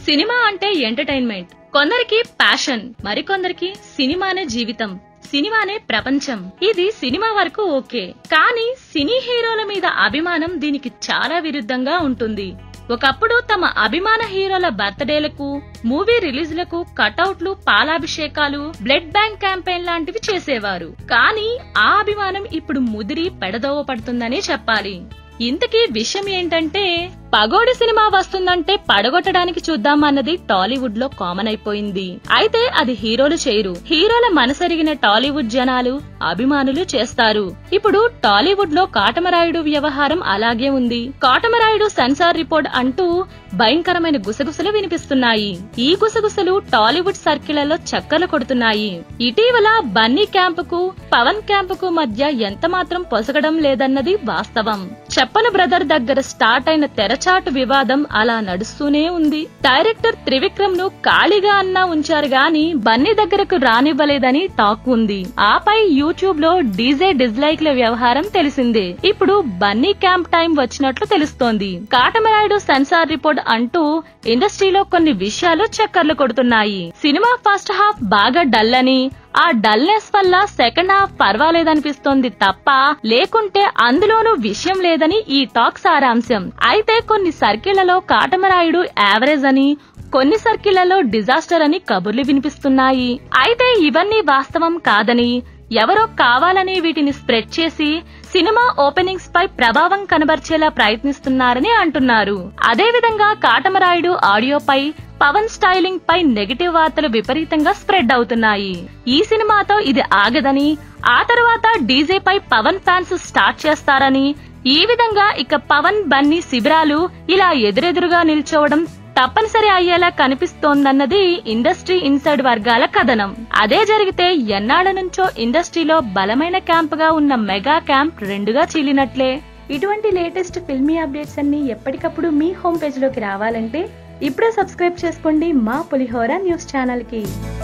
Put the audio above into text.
cinema అంటే entertainment కొందరికి passion మరికొందరికి సినిమానే జీవితం సినిమానే ప్రపంచం ఇది సినిమా వరకు ఓకే కానీ సినీ హీరోల మీద అభిమానం దీనికి చాలా విరుద్ధంగా ఉంటుంది ఒకప్పుడు తమ అభిమాన హీరోల బర్త్డేలకు మూవీ రిలీజ్లకు కటౌట్లు పాలాభిషేకాలు బ్లడ్ బ్యాంక్ క్యాంపెయిన్ లాంటివి చేసేవారు కానీ ఆ అభిమానం ఇప్పుడు ముదిరి పెడదోవ పడుతుందనే చెప్పాలి ఇంతకీ విషయం ఏంటంటే పగోడి సినిమా వస్తుందంటే పడగొట్టడానికి చూద్దామన్నది టాలీవుడ్ లో కామన్ అయిపోయింది అయితే అది హీరోలు చేయరు హీరోల మనసరిగిన టాలీవుడ్ జనాలు అభిమానులు చేస్తారు ఇప్పుడు టాలీవుడ్ లో కాటమరాయుడు వ్యవహారం అలాగే ఉంది కాటమరాయుడు సెన్సార్ రిపోర్ట్ అంటూ భయంకరమైన గుసగుసలు వినిపిస్తున్నాయి ఈ గుసగుసలు టాలీవుడ్ సర్కిళ్లలో చక్కర్లు కొడుతున్నాయి ఇటీవల బన్నీ క్యాంపుకు పవన్ క్యాంపుకు మధ్య ఎంత మాత్రం పొసగడం లేదన్నది వాస్తవం చెప్పన బ్రదర్ దగ్గర స్టార్ట్ అయిన తెరచాటు వివాదం అలా నడుస్తూనే ఉంది డైరెక్టర్ త్రివిక్రమ్ ను ఖాళీగా అన్నా ఉంచారు గాని బన్నీ దగ్గరకు రానివ్వలేదని టాక్ ఉంది ఆపై యూట్యూబ్ లో డీజే డిస్లైక్ల వ్యవహారం తెలిసిందే ఇప్పుడు బన్నీ క్యాంప్ టైం వచ్చినట్లు తెలుస్తోంది కాటమరాయుడు సెన్సార్ రిపోర్ట్ అంటూ ఇండస్ట్రీలో కొన్ని విషయాలు చక్కర్లు కొడుతున్నాయి సినిమా ఫస్ట్ హాఫ్ బాగా డల్ అని ఆ డల్నెస్ వల్ల సెకండ్ హాఫ్ పర్వాలేదనిపిస్తోంది తప్ప లేకుంటే అందులోనూ విషయం లేదని ఈ టాక్ సారాంశం అయితే కొన్ని సర్కిళ్లలో కాటమరాయుడు యావరేజ్ అని కొన్ని సర్కిళ్లలో డిజాస్టర్ అని కబుర్లు వినిపిస్తున్నాయి అయితే ఇవన్నీ వాస్తవం కాదని ఎవరో కావాలని వీటిని స్ప్రెడ్ చేసి సినిమా ఓపెనింగ్స్ పై ప్రభావం కనబర్చేలా ప్రయత్నిస్తున్నారని అంటున్నారు అదేవిధంగా కాటమరాయుడు ఆడియోపై పవన్ స్టైలింగ్ పై నెగటివ్ వార్తలు విపరీతంగా స్ప్రెడ్ అవుతున్నాయి ఈ సినిమాతో ఇది ఆగదని ఆ తర్వాత డీజే పై పవన్ ఫ్యాన్స్ స్టార్ట్ చేస్తారని ఈ విధంగా ఇక పవన్ బన్నీ శిబిరాలు ఇలా ఎదురెదురుగా నిల్చోవడం తప్పనిసరి అయ్యేలా కనిపిస్తోందన్నది ఇండస్ట్రీ ఇన్సైడ్ వర్గాల కథనం అదే జరిగితే ఎన్నాళ్ల నుంచో ఇండస్ట్రీలో బలమైన క్యాంప్ గా ఉన్న మెగా క్యాంప్ రెండుగా చీలినట్లే ఇటువంటి లేటెస్ట్ ఫిల్మీ అప్డేట్స్ అన్ని ఎప్పటికప్పుడు మీ హోమ్ పేజ్ లోకి రావాలంటే ఇప్పుడే సబ్స్క్రైబ్ చేసుకోండి మా పులిహోర న్యూస్ ఛానల్ కి